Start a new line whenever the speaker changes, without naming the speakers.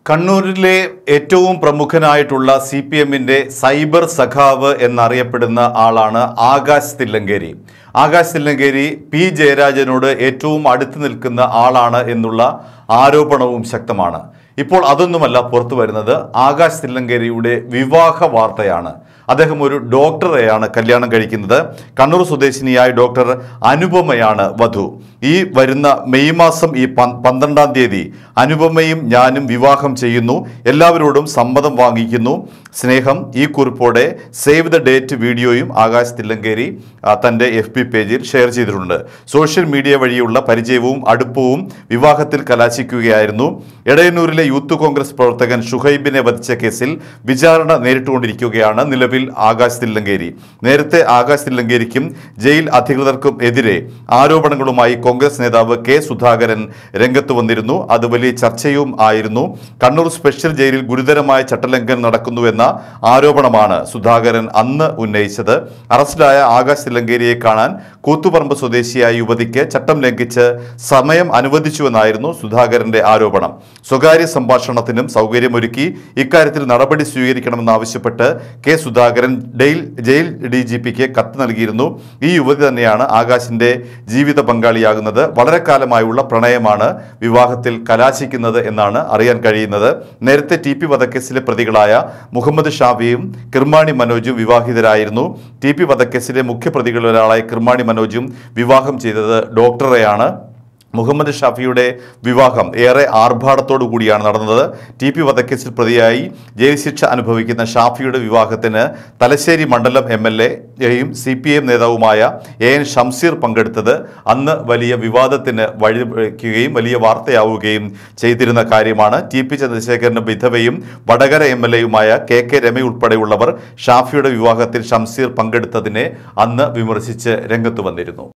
കണ്ണൂരിലെ ഏറ്റവും പ്രമുഖനായിട്ടുള്ള സി പി എമ്മിൻ്റെ സൈബർ സഖാവ് എന്നറിയപ്പെടുന്ന ആളാണ് ആകാശ് തില്ലങ്കേരി ആകാശ് തില്ലങ്കേരി പി ജയരാജനോട് ഏറ്റവും അടുത്ത് നിൽക്കുന്ന ആളാണ് എന്നുള്ള ആരോപണവും ശക്തമാണ് ഇപ്പോൾ അതൊന്നുമല്ല പുറത്തു വരുന്നത് ആകാശ് തില്ലങ്കേരിയുടെ വിവാഹ വാർത്തയാണ് അദ്ദേഹം ഒരു ഡോക്ടറെയാണ് കല്യാണം കഴിക്കുന്നത് കണ്ണൂർ സ്വദേശിനിയായ ഡോക്ടർ അനുപമയാണ് വധു ഈ വരുന്ന മെയ് മാസം ഈ പൻ- പന്ത്രണ്ടാം തീയതി അനുപമയും ഞാനും വിവാഹം ചെയ്യുന്നു എല്ലാവരോടും സമ്മതം വാങ്ങിക്കുന്നു സ്നേഹം ഈ കുറിപ്പോടെ സേവ് ദ ഡേറ്റ് വീഡിയോയും ആകാശ് തില്ലങ്കേരി ആ, തൻ്റെ എഫ് പി പേജിൽ ഷെയർ ചെയ്തിട്ടുണ്ട് സോഷ്യൽ മീഡിയ വഴിയുള്ള പരിചയവും അടുപ്പവും വിവാഹത്തിൽ കലാശിക്കുകയായിരുന്നു എടയന്നൂരിലെ യൂത്ത് കോൺഗ്രസ് പ്രവർത്തകൻ ഷുഹൈബിനെ വധിച്ച കേസിൽ വിചാരണ നേരിട്ടുകൊണ്ടിരിക്കുകയാണ് നിലവിൽ ആകാശ് തില്ലങ്കേരി നേരത്തെ ആകാശ് തില്ലങ്കേരിക്കും ജയിൽ അധികൃതർക്കും എതിരെ ആരോപണങ്ങളുമായി കോൺഗ്രസ് നേതാവ് കെ സുധാകരൻ രംഗത്ത് വന്നിരുന്നു അത് വലിയ ചർച്ചയും ആയിരുന്നു കണ്ണൂർ സ്പെഷ്യൽ ജയിലിൽ ഗുരുതരമായ ചട്ടലംഘനം നടക്കുന്നുവെന്ന ആരോപണമാണ് സുധാകരൻ അന്ന് ഉന്നയിച്ചത് അറസ്റ്റിലായ ആകാശ് തില്ലങ്കേരിയെ കാണാൻ കൂത്തുപറമ്പ് സ്വദേശിയായ യുവതിക്ക് ചട്ടം ലംഘിച്ച് സമയം അനുവദിച്ചുവെന്നായിരുന്നു സുധാകരന്റെ ആരോപണം സ്വകാര്യ സംഭാഷണത്തിനും സൗകര്യമൊരുക്കി ഇക്കാര്യത്തിൽ നടപടി സ്വീകരിക്കണമെന്നാവശ്യപ്പെട്ട് കെ സുധാകരൻ ഡെയിൽ ജയിൽ ഡി ജി പിക്ക് കത്ത് നൽകിയിരുന്നു ഈ യുവതി തന്നെയാണ് ആകാശിന്റെ ജീവിത പങ്കാളിയാകുന്നത് വളരെ കാലമായുള്ള പ്രണയമാണ് വിവാഹത്തിൽ കലാശിക്കുന്നത് എന്നാണ് അറിയാൻ കഴിയുന്നത് നേരത്തെ ടി പി വധക്കേസിലെ പ്രതികളായ മുഹമ്മദ് ഷാഫിയും കിർമാണി മനോജും വിവാഹിതരായിരുന്നു ടി പി വധക്കേസിലെ മുഖ്യപ്രതികളിൽ ഒരാളായ കിർമാണി മനോജും വിവാഹം ചെയ്തത് ഡോക്ടറെയാണ് മുഹമ്മദ് ഷാഫിയുടെ വിവാഹം ഏറെ ആർഭാടത്തോടു കൂടിയാണ് നടന്നത് ടി പി വധക്കേസിൽ പ്രതിയായി ജയിൽ ശിക്ഷ അനുഭവിക്കുന്ന ഷാഫിയുടെ വിവാഹത്തിന് തലശ്ശേരി മണ്ഡലം എം എൽ എയും സി പി എം നേതാവുമായ എ എൻ ഷംസീർ പങ്കെടുത്തത് അന്ന് വലിയ വിവാദത്തിന് വഴിവെക്കുകയും വലിയ വാർത്തയാവുകയും ചെയ്തിരുന്ന കാര്യമാണ് ടി പി ചന്ദ്രശേഖരന്റെ വിധവയും വടകര എം എൽ എയുമായ കെ കെ രമ ഉൾപ്പെടെയുള്ളവർ ഷാഫിയുടെ വിവാഹത്തിൽ ഷംസീർ പങ്കെടുത്തതിനെ അന്ന് വിമർശിച്ച് രംഗത്ത് വന്നിരുന്നു